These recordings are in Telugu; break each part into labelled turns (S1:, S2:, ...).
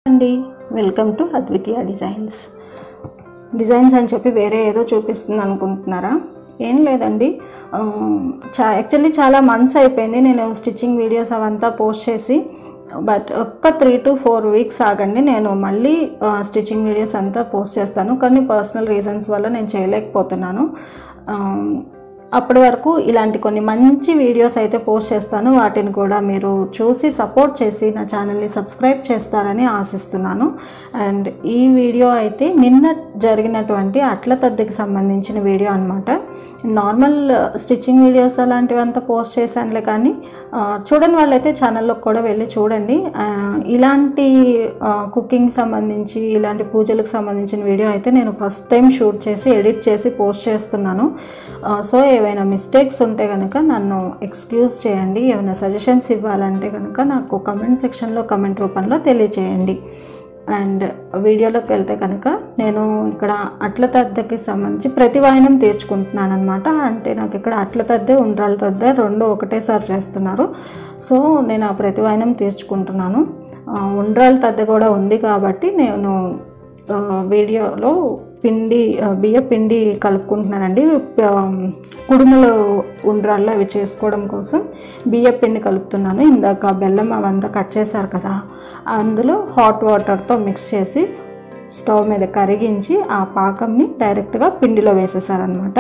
S1: అండి welcome to Advitiya designs designs అని చెప్పి వేరే ఏదో చూపిస్తుంది అనుకుంటున్నారా ఏం లేదండి ఆ, చా యాక్చువల్లీ చాలా మంత్స్ అయిపోయింది నేను స్టిచ్చింగ్ వీడియోస్ అవంతా పోస్ట్ చేసి బట్ ఒక్క త్రీ టు ఫోర్ వీక్స్ ఆగండి నేను మళ్ళీ స్టిచ్చింగ్ వీడియోస్ అంతా పోస్ట్ చేస్తాను కానీ పర్సనల్ రీజన్స్ వల్ల నేను చేయలేకపోతున్నాను ఆ, అప్పటి వరకు ఇలాంటి కొన్ని మంచి వీడియోస్ అయితే పోస్ట్ చేస్తాను వాటిని కూడా మీరు చూసి సపోర్ట్ చేసి నా ఛానల్ని సబ్స్క్రైబ్ చేస్తారని ఆశిస్తున్నాను అండ్ ఈ వీడియో అయితే నిన్న జరిగినటువంటి అట్ల తద్దెకి సంబంధించిన వీడియో అనమాట నార్మల్ స్టిచ్చింగ్ వీడియోస్ అలాంటివి అంతా పోస్ట్ చేశానులే కానీ ఆ, చూడని వాళ్ళైతే ఛానల్లోకి కూడా వెళ్ళి చూడండి ఆ, ఇలాంటి కుకింగ్ సంబంధించి ఇలాంటి పూజలకు సంబంధించిన వీడియో అయితే నేను ఫస్ట్ టైం షూట్ చేసి ఎడిట్ చేసి పోస్ట్ చేస్తున్నాను ఆ, సో ఏవైనా మిస్టేక్స్ ఉంటే కనుక నన్ను ఎక్స్క్యూజ్ చేయండి ఏమైనా సజెషన్స్ ఇవ్వాలంటే కనుక నాకు కమెంట్ సెక్షన్లో కమెంట్ రూపంలో తెలియచేయండి అండ్ వీడియోలోకి వెళ్తే కనుక నేను ఇక్కడ అట్ల తద్దెకి సంబంధించి ప్రతి వాయనం తీర్చుకుంటున్నాను అనమాట అంటే నాకు ఇక్కడ అట్ల తద్దే ఉండ్రాళ్ళ తద్దే రెండు ఒకటేసారి చేస్తున్నారు సో నేను ఆ ప్రతి వాయనం తీర్చుకుంటున్నాను ఆ, ఉండ్రాళ్ళ తద్దె కూడా ఉంది కాబట్టి నేను ఆ, వీడియోలో పిండి ఆ, బియ్య పిండి కలుపుకుంటున్నానండి ప- కుడుములు ఉండ్రాళ్ళు అవి చేసుకోవడం కోసం బియ్య పిండి కలుపుతున్నాను ఇందాక బెల్లం అవంతా కట్ చేశారు కదా అందులో హాట్ వాటర్తో మిక్స్ చేసి స్టవ్ మీద కరిగించి ఆ పాకంని డైరెక్ట్గా పిండిలో వేసేసారనమాట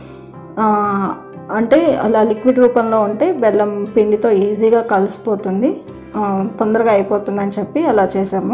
S1: అంటే అలా లిక్విడ్ రూపంలో ఉంటే బెల్లం పిండితో ఈజీగా కలిసిపోతుంది ఆ, తొందరగా అయిపోతుందని చెప్పి అలా చేసాము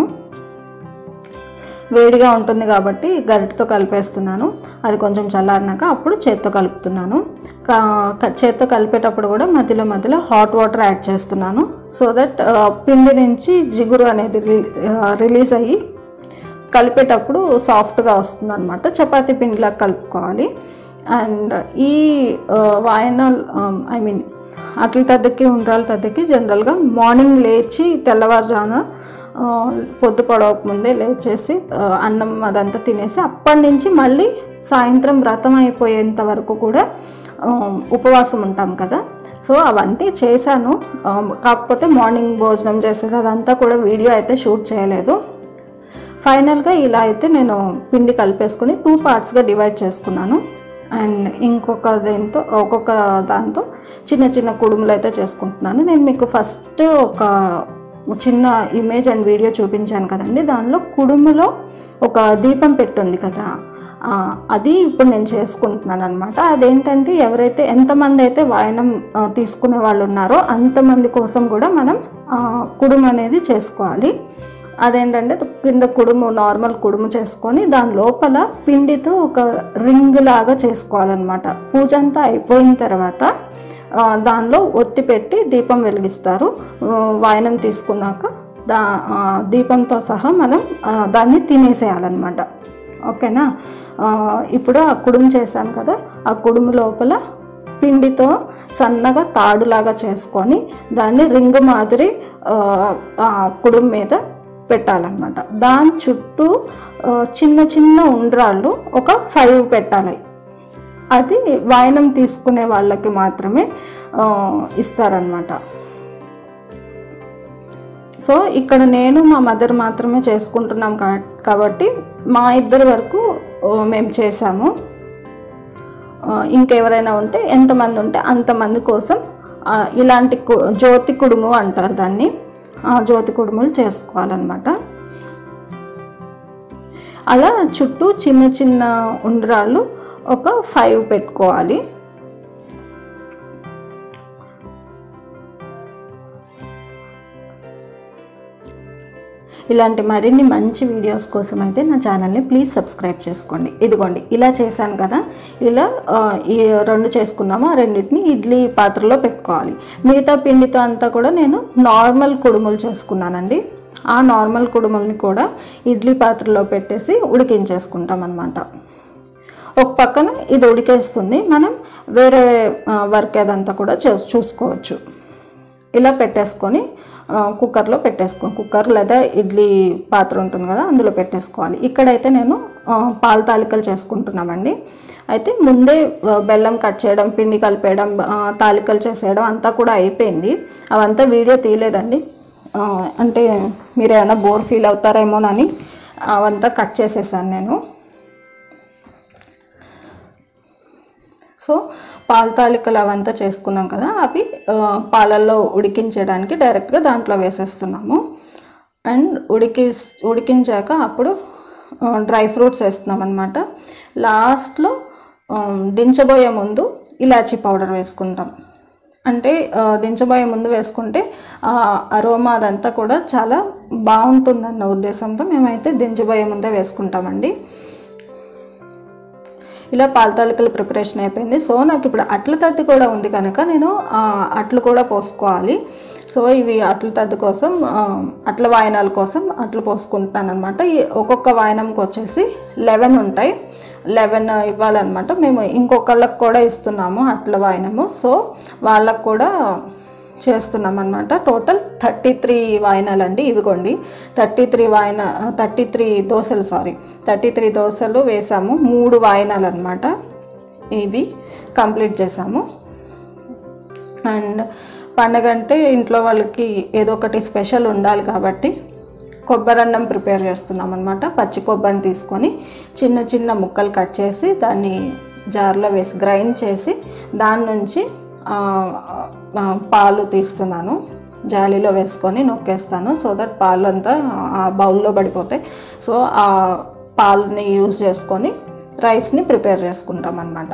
S1: వేడిగా ఉంటుంది కాబట్టి గరిటతో కలిపేస్తున్నాను అది కొంచెం చల్లారినాక అప్పుడు చేత్తో కలుపుతున్నాను కా- క- చేత్తో కలిపేటప్పుడు కూడా మధ్యలో మధ్యలో హాట్ వాటర్ యాడ్ చేస్తున్నాను సో దట్ పిండి నుంచి జిగురు అనేది రి- ఆ, రిలీజ్ అయ్యి కలిపేటప్పుడు సాఫ్ట్గా వస్తుంది అనమాట చపాతీ పిండిలా కలుపుకోవాలి అండ్ ఈ ఆ, వాయనాల్ ఐ మీన్ అట్ల తద్దకి ఉండ్రాల తద్దకి జనరల్గా మార్నింగ్ లేచి తెల్లవారుజామున ఆ, పొద్దు పొడవక ముందే లేచేసి ఆ, అన్నం అదంతా తినేసి అప్పటి నుంచి మళ్ళీ సాయంత్రం వ్రతం అయిపోయేంత వరకు కూడా ఆ, ఉపవాసం ఉంటాం కదా సో అవన్నీ చేశాను ఆ, కాకపోతే మార్నింగ్ భోజనం చేసేది అదంతా కూడా వీడియో అయితే షూట్ చేయలేదు ఫైనల్గా ఇలా అయితే నేను పిండి కలిపేసుకుని టూ పార్ట్స్గా డివైడ్ చేసుకున్నాను అండ్ ఇంకొక దీంతో ఒక్కొక్క దాంతో చిన్న చిన్న కుడుములు అయితే చేసుకుంటున్నాను నేను మీకు ఫస్ట్ ఒక చిన్న ఇమేజ్ అండ్ వీడియో చూపించాను కదండి దానిలో కుడుములో ఒక దీపం పెట్టుంది కదా ఆ, అది ఇప్పుడు నేను చేసుకుంటున్నాను అనమాట అదేంటంటే ఎవరైతే ఎంతమంది అయితే వాయనం ఆ, తీసుకునే వాళ్ళు ఉన్నారో అంతమంది కోసం కూడా మనం ఆ, కుడుము అనేది చేసుకోవాలి అదేంటంటే కింద కుడుము నార్మల్ కుడుము చేసుకొని దాని లోపల పిండితో ఒక రింగ్ లాగా చేసుకోవాలన్నమాట పూజ అంతా అయిపోయిన తర్వాత ఆ, దానిలో ఒత్తి పెట్టి దీపం వెలిగిస్తారు ఆ, వాయనం తీసుకున్నాక దా ఆ, దీపంతో సహా మనం ఆ, దాన్ని తినేసేయాలన్నమాట ఓకేనా ఆ, ఇప్పుడు ఆ కుడుము చేశాను కదా ఆ కుడుము లోపల పిండితో సన్నగా తాడులాగా చేసుకొని దాన్ని రింగు మాదిరి ఆ, ఆ కుడుము మీద పెట్టాలన్నమాట దాని చుట్టూ ఆ, చిన్న చిన్న ఉండ్రాళ్ళు ఒక ఫైవ్ పెట్టాలి అది వాయనం తీసుకునే వాళ్ళకి మాత్రమే ఆ, ఇస్తారనమాట సో ఇక్కడ నేను మా మదర్ మాత్రమే చేసుకుంటున్నాం కా- కాబట్టి మా ఇద్దరి వరకు ఆ, మేము చేసాము ఆ, ఇంకెవరైనా ఉంటే ఎంతమంది ఉంటే అంతమంది కోసం ఆ, ఇలాంటి కు- జ్యోతి కుడుము అంటారు దాన్ని ఆ జ్యోతి కుడుములు చేసుకోవాలన్నమాట అలా చుట్టూ చిన్న చిన్న ఉండ్రాళ్ళు ఒక ఫైవ్ పెట్టుకోవాలి ఇలాంటి మరిన్ని మంచి వీడియోస్ కోసం అయితే నా ఛానల్ని ప్లీజ్ సబ్స్క్రైబ్ చేసుకోండి ఇదిగోండి ఇలా చేశాను కదా ఇలా ఆ, ఈ రెండు చేసుకున్నాము ఆ రెండింటిని ఇడ్లీ పాత్రలో పెట్టుకోవాలి మిగతా పిండితో అంతా కూడా నేను నార్మల్ కుడుములు చేసుకున్నానండి ఆ నార్మల్ కుడుముల్ని కూడా ఇడ్లీ పాత్రలో పెట్టేసి ఉడికించేసుకుంటాం అనమాట ఒక పక్కన ఇది ఉడికేస్తుంది మనం వేరే వర్క్ ఏదంతా కూడా చేసి చూసుకోవచ్చు ఇలా పెట్టేసుకొని ఆ, కుక్కర్లో పెట్టేసుకో కుక్కర్ లేదా ఇడ్లీ పాత్ర ఉంటుంది కదా అందులో పెట్టేసుకోవాలి ఇక్కడైతే నేను ఆ, పాల తాలికలు చేసుకుంటున్నామండి అయితే ముందే ఆ, బెల్లం కట్ చేయడం పిండి కలిపేయడం ఆ, తాలికలు చేసేయడం అంతా కూడా అయిపోయింది అవంతా వీడియో తీయలేదండి ఆ, అంటే మీరు ఏమైనా బోర్ ఫీల్ అవుతారేమోనని అవంతా కట్ చేసేసాను నేను సో పాల తాలికలు అవంతా చేసుకున్నాం కదా అవి ఆ, పాలల్లో ఉడికించడానికి డైరెక్ట్గా దాంట్లో వేసేస్తున్నాము అండ్ ఉడికి ఉడికించాక అప్పుడు డ్రై ఫ్రూట్స్ వేస్తున్నాం అనమాట లాస్ట్లో ఆ, దించబోయే ముందు ఇలాచీ పౌడర్ వేసుకుంటాం అంటే ఆ, దించబోయే ముందు వేసుకుంటే ఆ అరోమా అదంతా కూడా చాలా బాగుంటుందన్న ఉద్దేశంతో మేమైతే దించబోయే ముందే వేసుకుంటామండి ఇలా పాల తాలికల ప్రిపరేషన్ అయిపోయింది సో నాకు ఇప్పుడు అట్ల తద్ది కూడా ఉంది కనుక నేను ఆ, అట్లు కూడా పోసుకోవాలి సో ఇవి అట్ల తద్ది కోసం ఆ, అట్ల వాయనాల కోసం అట్లు పోసుకుంటున్నాను అనమాట ఒక్కొక్క వాయనంకి వచ్చేసి లెవెన్ ఉంటాయి లెవెన్ ఇవ్వాలన్నమాట మేము ఇంకొకళ్ళకి కూడా ఇస్తున్నాము అట్ల వాయనము సో వాళ్ళకు కూడా చేస్తున్నాం అనమాట టోటల్ థర్టీ త్రీ వాయినాలండి ఇవిగోండి థర్టీ త్రీ వాయిన థర్టీ త్రీ దోశలు సారీ థర్టీ త్రీ దోశలు వేసాము మూడు వాయినాలు అనమాట ఇవి కంప్లీట్ చేసాము అండ్ పండగ అంటే ఇంట్లో వాళ్ళకి ఏదో ఒకటి స్పెషల్ ఉండాలి కాబట్టి కొబ్బరన్నం ప్రిపేర్ చేస్తున్నాం అనమాట పచ్చి కొబ్బరిని తీసుకొని చిన్న చిన్న ముక్కలు కట్ చేసి దాన్ని జార్లో వేసి గ్రైండ్ చేసి దాని నుంచి ఆ, ఆ, పాలు తీస్తున్నాను జాలీలో వేసుకొని నొక్కేస్తాను సో దట్ పాలు అంతా ఆ బౌల్లో పడిపోతాయి సో ఆ పాలుని యూజ్ చేసుకొని రైస్ని ప్రిపేర్ చేసుకుంటాం అన్నమాట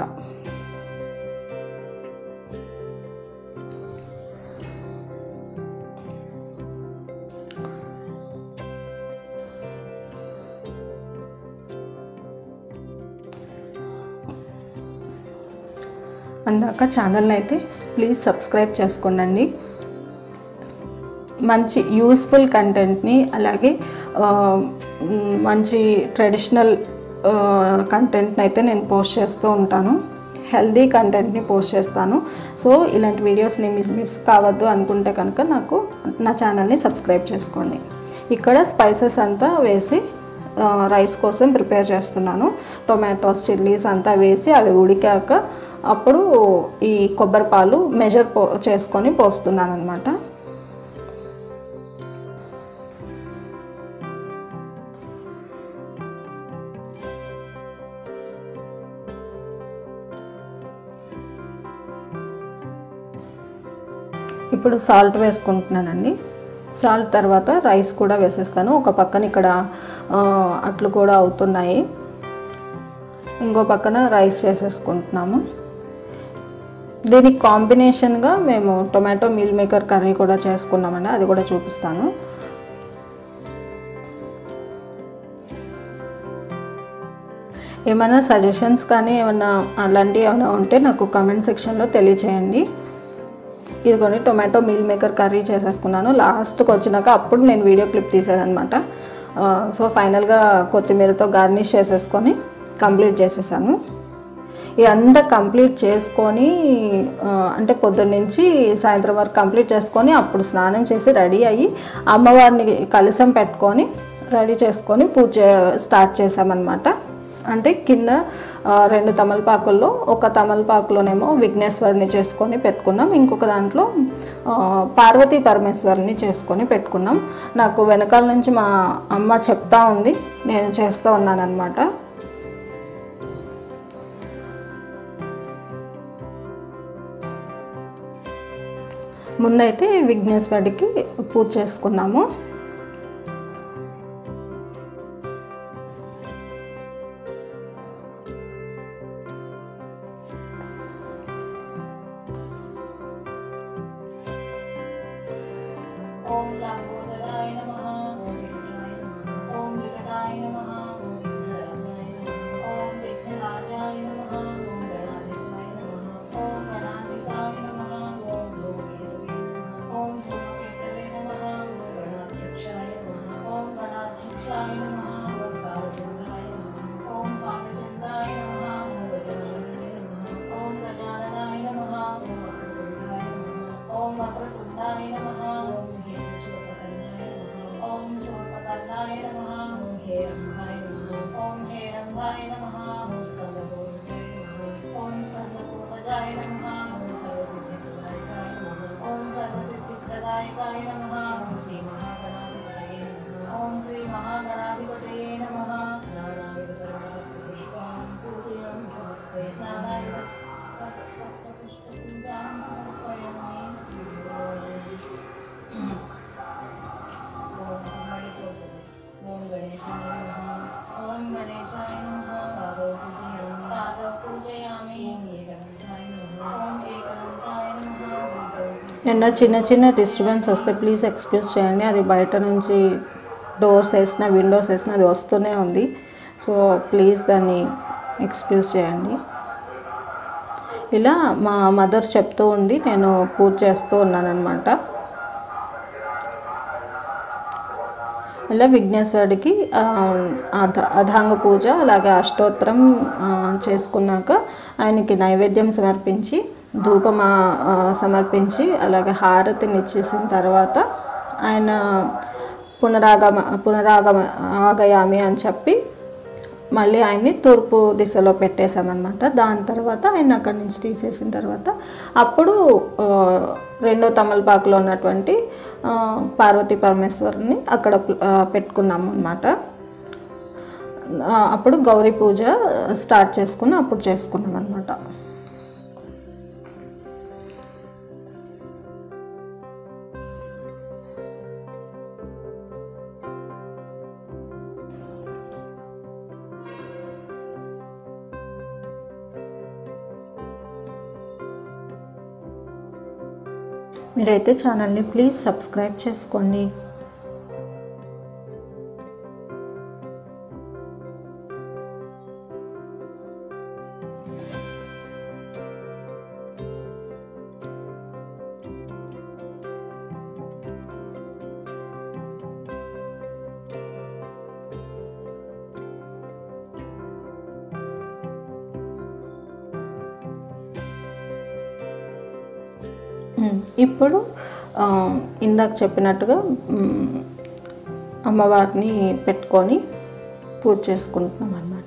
S1: అందాక ఛానల్ని అయితే ప్లీజ్ సబ్స్క్రైబ్ చేసుకోండి మంచి యూస్ఫుల్ కంటెంట్ని అలాగే ఆ, మ్, మంచి ట్రెడిషనల్ కంటెంట్ని అయితే నేను పోస్ట్ చేస్తూ ఉంటాను హెల్దీ కంటెంట్ని పోస్ట్ చేస్తాను సో ఇలాంటి వీడియోస్ని మిస్ మిస్ కావద్దు అనుకుంటే కనుక నాకు నా ఛానల్ని సబ్స్క్రైబ్ చేసుకోండి ఇక్కడ స్పైసెస్ అంతా వేసి ఆ, రైస్ కోసం ప్రిపేర్ చేస్తున్నాను టొమాటోస్ చిల్లీస్ అంతా వేసి అవి ఉడికాక అప్పుడు ఈ కొబ్బరి పాలు మెజర్ పో చేసుకొని పోస్తున్నాను అనమాట ఇప్పుడు సాల్ట్ వేసుకుంటున్నానండి సాల్ట్ తర్వాత రైస్ కూడా వేసేస్తాను ఒక పక్కన ఇక్కడ ఆ, అట్లు కూడా అవుతున్నాయి ఇంకో పక్కన రైస్ చేసేసుకుంటున్నాము దీనికి కాంబినేషన్గా మేము టొమాటో మీల్ మేకర్ కర్రీ కూడా చేసుకున్నామండి అది కూడా చూపిస్తాను ఏమైనా సజెషన్స్ కానీ ఏమైనా అలాంటివి ఏమైనా ఉంటే నాకు కామెంట్ సెక్షన్లో తెలియచేయండి ఇదిగోని టొమాటో మీల్ మేకర్ కర్రీ చేసేసుకున్నాను లాస్ట్కి వచ్చినాక అప్పుడు నేను వీడియో క్లిప్ తీసాను అనమాట సో ఫైనల్గా కొత్తిమీరతో గార్నిష్ చేసేసుకొని కంప్లీట్ చేసేసాను ఇదంతా కంప్లీట్ చేసుకొని ఆ, అంటే పొద్దున్న నుంచి సాయంత్రం వరకు కంప్లీట్ చేసుకొని అప్పుడు స్నానం చేసి రెడీ అయ్యి అమ్మవారిని కలసం పెట్టుకొని రెడీ చేసుకొని పూజ స్టార్ట్ చేసామన్నమాట అంటే కింద ఆ, రెండు తమలపాకుల్లో ఒక తమలపాకులోనేమో విఘ్నేశ్వరిని చేసుకొని పెట్టుకున్నాం ఇంకొక దాంట్లో ఆ, పార్వతీ పరమేశ్వరిని చేసుకొని పెట్టుకున్నాం నాకు వెనకాల నుంచి మా అమ్మ చెప్తా ఉంది నేను చేస్తూ ఉన్నాను అనమాట ముందైతే విఘ్నేశ్వరుడికి పూజ చేసుకున్నాము
S2: ఓం లంబోదరాయ నమః ఓం వికటాయ నమః ఓం విఘ్నరాజాయ నమః ఓం విఘ్నరాజాయ నమః ఓం గణాధిపాయ నమః ఓం గణాధిపాయ నమః ఓం భూమిదేవి నమః ఓం ధూమకేతవే నమః ఓం గణాధ్యక్షాయ నమః ఓం గణాధ్యక్షాయ నమః ఓం కాలచంద్రాయ నమః ఓం కాలచంద్రాయ నమః ఓం గజాననాయ నమః ఓం గజాననాయ నమః ఓం వక్రతుండాయ నమః ఓం వక్రతుండాయ నమః ఓం హేమశూర్పకర్ణాయ నమః ఓం శూర్పకర్ణాయ నమః ఓం హేరంభాయ నమః ఓం హేరంభాయ నమః ఓం స్కందపూర్ణాయ నమః ఓం స్కందపూర్వజాయ నమః ఓం సర్వసిద్ధిప్రదాయకాయ నమః ఓం సర్వసిద్ధిప్రదాయకాయ నమః ఓం శ్రీమ गणेशाय नमः ॐ गणेशाय नमः पादौ पूजयामि पादौ पूजयामि ॐ एकदन्ताय नमः ॐ एकदन्ताय नमः बीजौ
S1: నిన్న చిన్న చిన్న డిస్టర్బెన్స్ వస్తే ప్లీజ్ ఎక్స్క్యూజ్ చేయండి అది బయట నుంచి డోర్స్ వేసిన విండోస్ వేసిన అది వస్తూనే ఉంది సో ప్లీజ్ దాన్ని ఎక్స్క్యూజ్ చేయండి ఇలా మా మదర్ చెప్తూ ఉంది నేను పూజ చేస్తూ ఉన్నానన్నమాట ఇలా విఘ్నేశ్వరుడికి ఆ, అధ- అధాంగ పూజ అలాగే అష్టోత్తరం ఆ, చేసుకున్నాక ఆయనకి నైవేద్యం సమర్పించి ధూపం ఆ, ఆ, సమర్పించి అలాగే హారతిని ఇచ్చేసిన తర్వాత ఆయన పునరాగమ పునరాగమ ఆగయామి అని చెప్పి మళ్ళీ ఆయన్ని తూర్పు దిశలో పెట్టేశామన్నమాట దాని తర్వాత ఆయన అక్కడి నుంచి తీసేసిన తర్వాత అప్పుడు ఆ, రెండో తమలపాకులో ఉన్నటువంటి ఆ, పార్వతీ పరమేశ్వరుని అక్కడ ఆ, పెట్టుకున్నాము అనమాట అప్పుడు గౌరీ పూజ స్టార్ట్ చేసుకుని అప్పుడు చేసుకున్నాం అనమాట మీరైతే ఛానల్ని ప్లీజ్ సబ్స్క్రైబ్ చేసుకోండి మ్మ్. ఇప్పుడు ఆ, ఇందాక చెప్పినట్టుగా మ్మ్, అమ్మవారిని పెట్టుకొని పూజ చేసుకుంటున్నాం అనమాట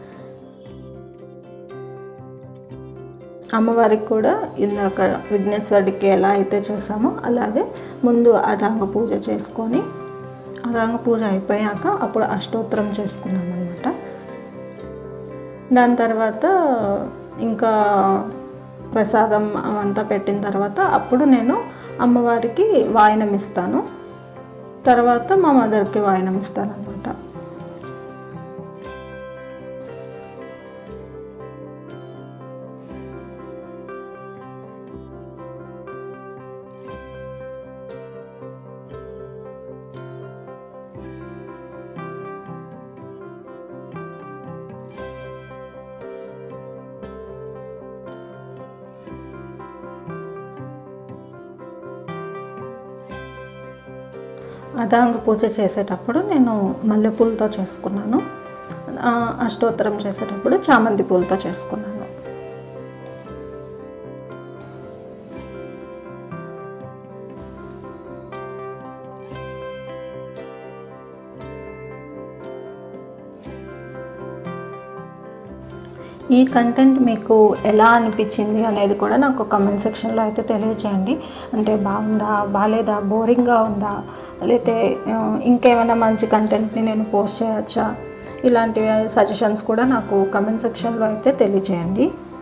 S1: అమ్మవారికి కూడా ఇందాక విఘ్నేశ్వరుడికి ఎలా అయితే చేసామో అలాగే ముందు అదాంగ పూజ చేసుకొని అదాంగ పూజ అయిపోయాక అప్పుడు అష్టోత్తరం చేసుకున్నాం అనమాట దాని తర్వాత ఇంకా ప్రసాదం అంతా పెట్టిన తర్వాత అప్పుడు నేను అమ్మవారికి వాయనం ఇస్తాను తర్వాత మా మదర్కి వాయనం ఇస్తాను అనమాట అదాంగ పూజ చేసేటప్పుడు నేను మల్లెపూలతో చేసుకున్నాను ఆ, అష్టోత్తరం చేసేటప్పుడు చామంతి పూలతో చేసుకున్నాను ఈ కంటెంట్ మీకు ఎలా అనిపించింది అనేది కూడా నాకు కమెంట్ సెక్షన్లో అయితే తెలియచేయండి అంటే బాగుందా బాగాలేదా బోరింగ్గా ఉందా లేకపోతే ఆ, ఇంకేమైనా మంచి కంటెంట్ని నేను పోస్ట్ చేయొచ్చా ఇలాంటి సజెషన్స్ కూడా నాకు కమెంట్ సెక్షన్లో అయితే తెలియచేయండి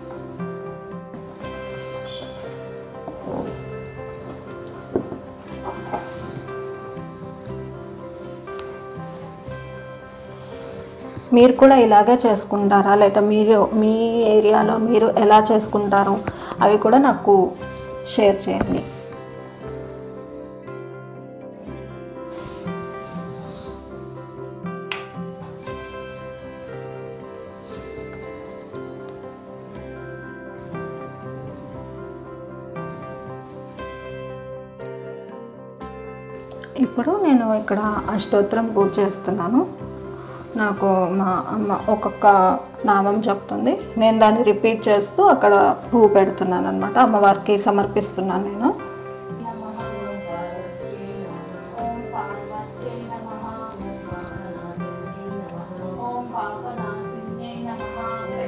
S1: మీరు కూడా ఇలాగే చేసుకుంటారా లేదా మీరు మీ ఏరియాలో మీరు ఎలా చేసుకుంటారో అవి కూడా నాకు షేర్ చేయండి ఇప్పుడు నేను ఇక్కడ అష్టోత్తరం పూజ చేస్తున్నాను నాకు మా అమ్మ ఒక్కొక్క నామం చెప్తుంది నేను దాన్ని రిపీట్ చేస్తూ అక్కడ పువ్వు పెడుతున్నాను అనమాట అమ్మవారికి సమర్పిస్తున్నాను నేను
S2: ఓం పార్వత్యై నమః ఓం పాపనాశిన్యై నమః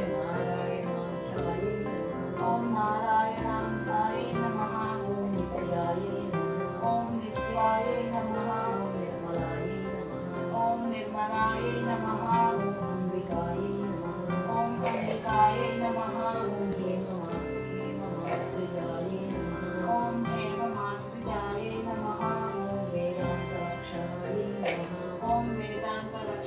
S2: ఓం నారాయణాంశాయ నమః ఓం నిత్యాయ నమః ఓం నిర్మలాయ నమః ఓం అంబికాయ నమః ఓం హేమమాతృజాయ నమః ఓం వేదాంత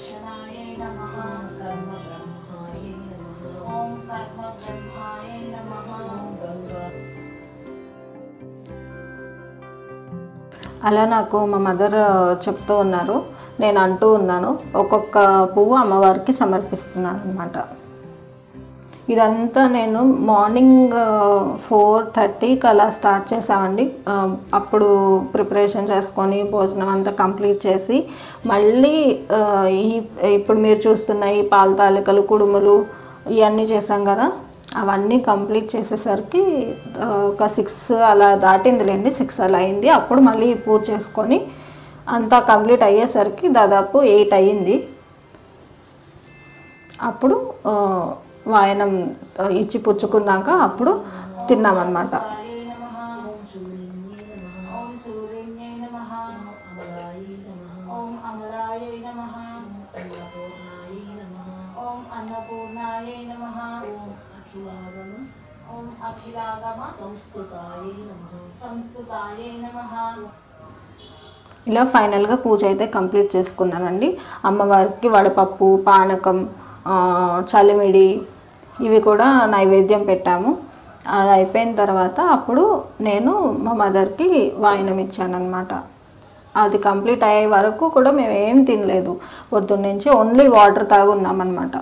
S1: అలా నాకు మా మదర్ చెప్తూ ఉన్నారు నేను అంటూ ఉన్నాను ఒక్కొక్క పువ్వు అమ్మవారికి సమర్పిస్తున్నాను అనమాట ఇదంతా నేను మార్నింగ్ ఫోర్ థర్టీకి అలా స్టార్ట్ చేసామండి ఆ, అప్పుడు ప్రిపరేషన్ చేసుకొని భోజనం అంతా కంప్లీట్ చేసి మళ్ళీ ఆ, ఈ ఇప్పుడు మీరు చూస్తున్న ఈ పాల తాలికలు కుడుములు ఇవన్నీ చేసాం కదా అవన్నీ కంప్లీట్ చేసేసరికి ఆ, ఒక సిక్స్ అలా దాటిందిలేండి సిక్స్ అలా అయింది అప్పుడు మళ్ళీ పూజ చేసుకొని అంతా కంప్లీట్ అయ్యేసరికి దాదాపు ఎయిట్ అయ్యింది అప్పుడు ఆ, వాయనం ఆ, ఇచ్చి పుచ్చుకున్నాక అప్పుడు తిన్నామన్నమాట
S2: ఓం సూర్యన్యై నమః ఓం అమలాయై నమః ఓం అన్నపూర్ణాయై నమః ఓం అఖిలాగమ సంస్కృతాయై నమః
S1: ఇలా ఫైనల్గా పూజ అయితే కంప్లీట్ చేసుకున్నానండి అమ్మవారికి వడపప్పు పానకం ఆ, చలిమిడి ఇవి కూడా నైవేద్యం పెట్టాము అది అయిపోయిన తర్వాత అప్పుడు నేను మా మదర్కి వాయనం ఇచ్చానమాట అది కంప్లీట్ అయ్యే వరకు కూడా మేము ఏం తినలేదు పొద్దున్న నుంచి ఓన్లీ వాటర్ తాగున్నామన్నమాట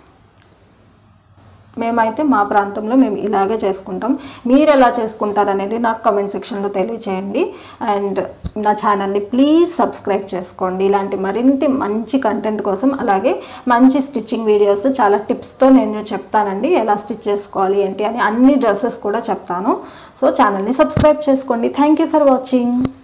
S1: మేమైతే మా ప్రాంతంలో మేము ఇలాగే చేసుకుంటాం మీరు ఎలా చేసుకుంటారు అనేది నాకు కమెంట్ సెక్షన్లో తెలియచేయండి అండ్ నా ఛానల్ని ప్లీజ్ సబ్స్క్రైబ్ చేసుకోండి ఇలాంటి మరింత మంచి కంటెంట్ కోసం అలాగే మంచి స్టిచ్చింగ్ వీడియోస్ చాలా టిప్స్తో నేను చెప్తానండి ఎలా స్టిచ్ చేసుకోవాలి ఏంటి అని అన్ని డ్రెస్సెస్ కూడా చెప్తాను సో ఛానల్ని సబ్స్క్రైబ్ చేసుకోండి థ్యాంక్ యూ ఫర్ వాచింగ్